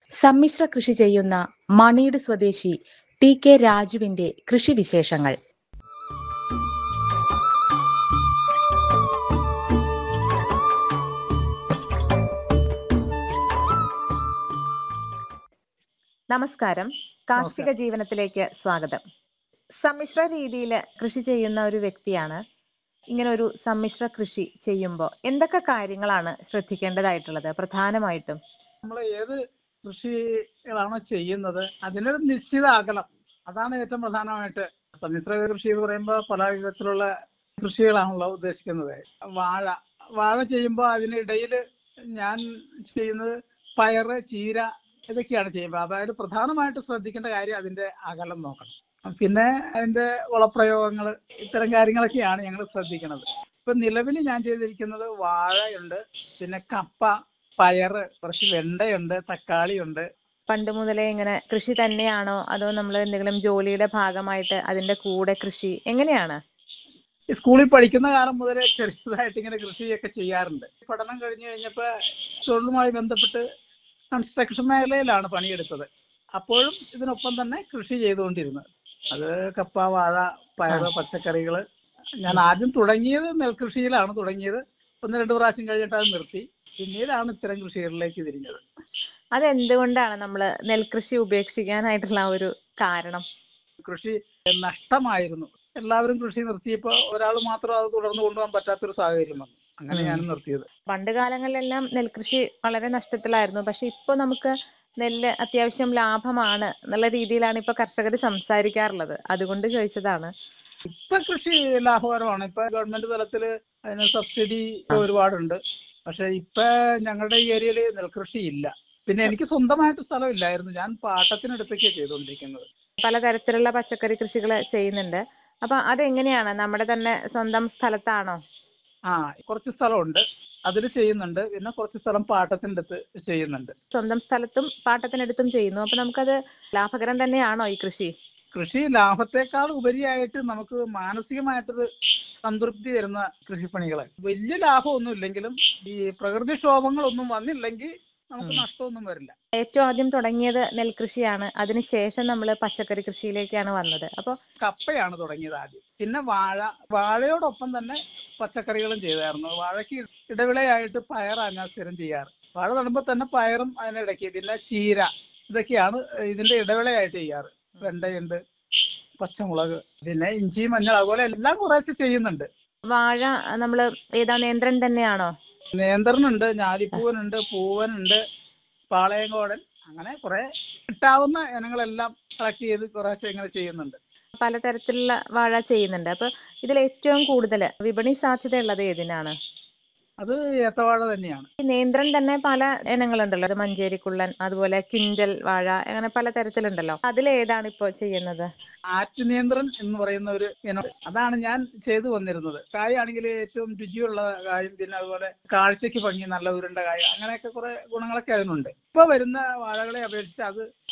സമ്മിശ്ര കൃഷി ചെയ്യുന്ന മണീട് സ്വദേശി ടി കെ രാജുവിന്റെ കൃഷിവിശേഷങ്ങൾ നമസ്കാരം കാർഷിക ജീവനത്തിലേക്ക് സ്വാഗതം സമ്മിശ്ര രീതിയിൽ കൃഷി ചെയ്യുന്ന ഒരു വ്യക്തിയാണ് ഇങ്ങനെ ഒരു സമ്മിശ്ര കൃഷി ചെയ്യുമ്പോൾ എന്തൊക്കെ കാര്യങ്ങളാണ് ശ്രദ്ധിക്കേണ്ടതായിട്ടുള്ളത് പ്രധാനമായിട്ടും നമ്മൾ ഏത് കൃഷികളാണോ ചെയ്യുന്നത് അതിനൊരു നിശ്ചിത അകലം അതാണ് ഏറ്റവും പ്രധാനമായിട്ട് സമ്മിശ്ര കൃഷി എന്ന് പറയുമ്പോൾ പല വിധത്തിലുള്ള കൃഷികളാണല്ലോ ഉദ്ദേശിക്കുന്നത് വാഴ വാഴ ചെയ്യുമ്പോൾ അതിനിടയിൽ ഞാൻ ചെയ്യുന്നത് പയറ് ചീര ഇതൊക്കെയാണ് ചെയ്യുമ്പോൾ അതായത് പ്രധാനമായിട്ട് ശ്രദ്ധിക്കേണ്ട കാര്യം അതിന്റെ അകലം നോക്കണം പിന്നെ അതിന്റെ വളപ്രയോഗങ്ങൾ ഇത്തരം കാര്യങ്ങളൊക്കെയാണ് ഞങ്ങൾ ശ്രദ്ധിക്കുന്നത് ഇപ്പൊ നിലവിൽ ഞാൻ ചെയ്തിരിക്കുന്നത് വാഴയുണ്ട് പിന്നെ കപ്പ പയറ് കുറച്ച് വെണ്ടയുണ്ട് തക്കാളിയുണ്ട് പണ്ട് മുതലേ ഇങ്ങനെ കൃഷി തന്നെയാണോ അതോ നമ്മൾ എന്തെങ്കിലും ജോലിയുടെ ഭാഗമായിട്ട് അതിന്റെ കൂടെ കൃഷി എങ്ങനെയാണ് ഈ സ്കൂളിൽ പഠിക്കുന്ന കാലം മുതലേ ചെറുതായിട്ട് ഇങ്ങനെ കൃഷിയൊക്കെ ചെയ്യാറുണ്ട് പഠനം കഴിഞ്ഞു കഴിഞ്ഞപ്പോൾ തൊഴിലുമായി ബന്ധപ്പെട്ട് കൺസ്ട്രക്ഷൻ മേഖലയിലാണ് പണിയെടുത്തത് അപ്പോഴും ഇതിനൊപ്പം തന്നെ കൃഷി ചെയ്തുകൊണ്ടിരുന്നത് അത് കപ്പ വാഴ പയറ് പച്ചക്കറികൾ ഞാൻ ആദ്യം തുടങ്ങിയത് നെൽകൃഷിയിലാണ് തുടങ്ങിയത് ഒന്ന് രണ്ട് പ്രാവശ്യം കഴിഞ്ഞിട്ട് അത് നിർത്തി പിന്നീടാണ് ഇത്തരം കൃഷികളിലേക്ക് തിരിഞ്ഞത് അതെന്തുകൊണ്ടാണ് നമ്മൾ നെൽകൃഷി ഉപേക്ഷിക്കാനായിട്ടുള്ള ആ ഒരു കാരണം കൃഷി നഷ്ടമായിരുന്നു എല്ലാവരും കൃഷി നിർത്തിയപ്പോൾ ഒരാൾ മാത്രം അത് തുടർന്ന് കൊണ്ടുപോകാൻ പറ്റാത്തൊരു സാഹചര്യം വന്നു അങ്ങനെ ഞാൻ നിർത്തിയത് പണ്ട് കാലങ്ങളിലെല്ലാം നെൽകൃഷി വളരെ നഷ്ടത്തിലായിരുന്നു പക്ഷെ ഇപ്പൊ നമുക്ക് നെല്ല് അത്യാവശ്യം ലാഭമാണ് എന്നുള്ള രീതിയിലാണ് ഇപ്പൊ കർഷകർ സംസാരിക്കാറുള്ളത് അതുകൊണ്ട് ചോദിച്ചതാണ് ഇപ്പൊ കൃഷി ലാഭകരമാണ് ഇപ്പൊ ഗവൺമെന്റ് തലത്തിൽ അതിന് സബ്സിഡി ഒരുപാടുണ്ട് പക്ഷെ ഇപ്പൊ ഞങ്ങളുടെ ഈ ഏരിയയിൽ നെൽകൃഷി ഇല്ല പിന്നെ എനിക്ക് സ്വന്തമായിട്ട് സ്ഥലമില്ലായിരുന്നു ഞാൻ പാട്ടത്തിനടുത്തൊക്കെയാണ് ചെയ്തുകൊണ്ടിരിക്കുന്നത് പലതരത്തിലുള്ള പച്ചക്കറി കൃഷികൾ ചെയ്യുന്നുണ്ട് അപ്പൊ അതെങ്ങനെയാണ് നമ്മുടെ തന്നെ സ്വന്തം സ്ഥലത്താണോ ആ കുറച്ച് സ്ഥലമുണ്ട് അതിൽ ചെയ്യുന്നുണ്ട് പിന്നെ കുറച്ച് സ്ഥലം പാട്ടത്തിൻ്റെ അടുത്ത് ചെയ്യുന്നുണ്ട് സ്വന്തം സ്ഥലത്തും പാട്ടത്തിനടുത്തും ചെയ്യുന്നു അപ്പൊ നമുക്കത് ലാഭകരം തന്നെയാണോ ഈ കൃഷി കൃഷി ലാഭത്തെക്കാൾ ഉപരിയായിട്ട് നമുക്ക് മാനസികമായിട്ടൊരു സംതൃപ്തി തരുന്ന കൃഷിപ്പണികൾ വലിയ ലാഭമൊന്നും ഇല്ലെങ്കിലും ഈ പ്രകൃതിക്ഷോഭങ്ങളൊന്നും വന്നില്ലെങ്കിൽ നമുക്ക് നഷ്ടമൊന്നും വരില്ല ഏറ്റവും ആദ്യം തുടങ്ങിയത് നെൽകൃഷിയാണ് അതിനുശേഷം നമ്മൾ പച്ചക്കറി കൃഷിയിലേക്കാണ് വന്നത് അപ്പോൾ കപ്പയാണ് തുടങ്ങിയത് ആദ്യം പിന്നെ വാഴ വാഴയോടൊപ്പം തന്നെ പച്ചക്കറികളും ചെയ്തായിരുന്നു വാഴയ്ക്ക് ഇടവിളയായിട്ട് പയറാണ് ഞാൻ സ്ഥിരം ചെയ്യാറ് വാഴ നടുമ്പോൾ തന്നെ പയറും അതിനിടയ്ക്ക് പിന്നെ ചീര ഇതൊക്കെയാണ് ഇതിന്റെ ഇടവിളയായിട്ട് ചെയ്യാറ് വെണ്ടയുണ്ട് പച്ചമുളക് പിന്നെ ഇഞ്ചി മഞ്ഞൾ അതുപോലെ എല്ലാം കുറേശ്ശെ ചെയ്യുന്നുണ്ട് വാഴ നമ്മൾ ഏതാ നേന്ത്രൻ തന്നെയാണോ നേന്ത്രനുണ്ട് ഞാലിപ്പൂവനുണ്ട് പൂവനുണ്ട് പാളയങ്കോടൻ അങ്ങനെ കുറെ കിട്ടാവുന്ന ഇനങ്ങളെല്ലാം കളക്ട് ചെയ്ത് കുറേശ്ശെ ഇങ്ങനെ ചെയ്യുന്നുണ്ട് പലതരത്തിലുള്ള വാഴ ചെയ്യുന്നുണ്ട് അപ്പൊ ഇതിൽ ഏറ്റവും കൂടുതൽ വിപണി സാധ്യതയുള്ളത് ഏതിനാണ് അത് ഏത്തവാഴ തന്നെയാണ് ഈ നേന്ത്രൻ തന്നെ പല ഇനങ്ങളുണ്ടല്ലോ അത് മഞ്ചേരിക്കുള്ളൻ അതുപോലെ കിഞ്ചൽ വാഴ അങ്ങനെ പല തരത്തിലുണ്ടല്ലോ അതിലേതാണ് ഇപ്പോൾ ചെയ്യുന്നത് ആറ്റുനിയന്ത്രൻ എന്ന് പറയുന്ന ഒരു ഇനം അതാണ് ഞാൻ ചെയ്തു വന്നിരുന്നത് കായാണെങ്കിൽ ഏറ്റവും രുചിയുള്ള കായും പിന്നെ അതുപോലെ കാഴ്ചയ്ക്ക് ഭംഗി നല്ല ഉരുണ്ട കായ അങ്ങനെയൊക്കെ കുറെ ഗുണങ്ങളൊക്കെ അതിനുണ്ട് ഇപ്പൊ വരുന്ന വാഴകളെ അപേക്ഷിച്ച് അത്